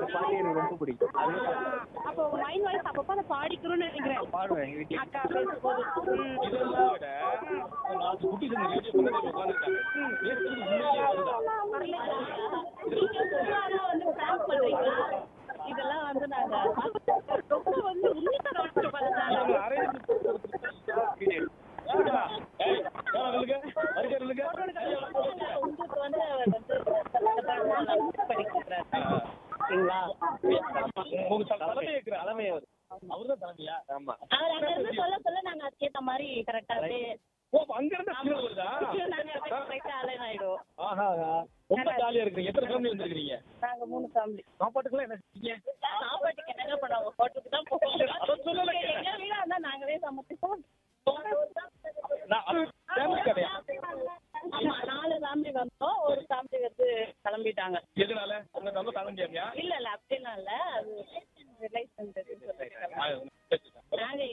ஒரு பாட்டு எனக்கு ரொம்ப பிடிக்கும் அது அப்போ மைண்ட் வாய்ஸ் அப்பப்போ அதை பாடிக்கிறோம்னு நினைக்கிறேன் பாடுவேன் எங்க வீட்டுல அக்கா பேசும்போது ம். இதெல்லாம் விட ஒரு நாலு குட்டீஸ் இந்த ரேடியோ பக்கத்துல உட்காந்துருக்காங்க பேசுறது உண்மையிலேயே வருதா நீங்க சொல்றாங்க வந்து prank பண்றீங்களா? இதெல்லாம் வந்து நாங்க ரொம்ப வந்து உண்மையான வாழ்க்கை பார்த்ததால. அவங்க அரேஞ்ச் ஏய் யாரா நில்லுங்க அருகே நில்லுங்க உங்களுக்கு வந்து அவர் வந்து இந்த படத்துல வந்து படிக்கிறாரு. சரிங்களா? உங்க தலைமை இருக்கிற தலைமை அவர் அவர்தான் தலைமையா ஆமா அவர் அங்க இருந்து சொல்ல சொல்ல நாங்க அதுக்கேத்த மாதிரி கரெக்டா ஓ அப்ப அங்க இருந்து ஃபீல் வருதா நாங்க கரெக்டா அலைன் ஆயிடுவோம் ஆஹா ரொம்ப ஜாலியா இருக்கீங்க எத்தனை ஃபேமிலி வந்திருக்கீங்க நாங்க மூணு ஃபேமிலி சாப்பாட்டுக்குலாம் என்ன செஞ்சீங்க சாப்பாட்டுக்கு என்னங்க பண்ணுவாங்க ஹோட்டலுக்கு தான் போவோம் அதை சொல்லல எங்க வீடா இருந்தா நாங்களே சமைச்சுப்போம் நான் அது ஃபேமிலி கதையா ஆமா நாலு ஃபேமிலி வந்தோம் ஒரு ஃபேமிலி வந்து கிளம்பிட்டாங்க எதனால உங்க நம்ம தாங்க முடியாமையா இல்ல இல்ல அப்படிலாம் இல்ல அது ரிலேஷன்